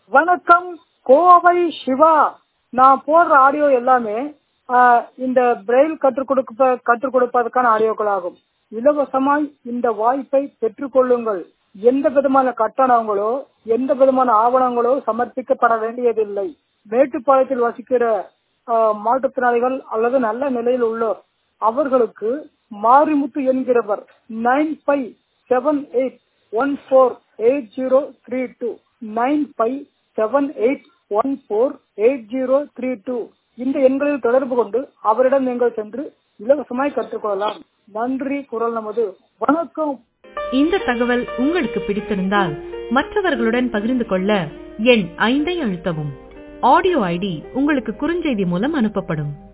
வணக்கம் கோவை சிவா நான் போடுற ஆடியோ எல்லாமே ஆஹ், இந்த பிரெயில் கற்றுக் கொடுப்ப கற்றுக் கொடுப்பதற்கான ஆடியோக்கள் ஆகும் இலவசமாய் இந்த வாய்ப்பை பெற்றுக்கொள்ளுங்கள் எந்த விதமான கட்டணங்களோ எந்த விதமான ஆவணங்களோ சமர்ப்பிக்கப்பட வேண்டியதில்லை மேட்டுப்பாளையத்தில் வசிக்கிற ஆஹ், மாற்றுத்திறனாளிகள் அல்லது நல்ல நிலையில் உள்ளோர் அவர்களுக்கு மாரிமுத்து என்கிறவர் nine five seven eight one four eight zero three two nine five seven eight one four eight zero three two இந்த எண்களில் தொடர்பு கொண்டு அவரிடம் நீங்கள் சென்று இலவசமாய் கற்றுக்கொள்ளலாம் நன்றி குரல் நமது வணக்கம் இந்த தகவல் உங்களுக்கு பிடித்திருந்தால் மற்றவர்களுடன் பகிர்ந்து கொள்ள எண் ஐந்தை அழுத்தவும் ஆடியோ ஐடி உங்களுக்கு குறுஞ்செய்தி மூலம் அனுப்பப்படும்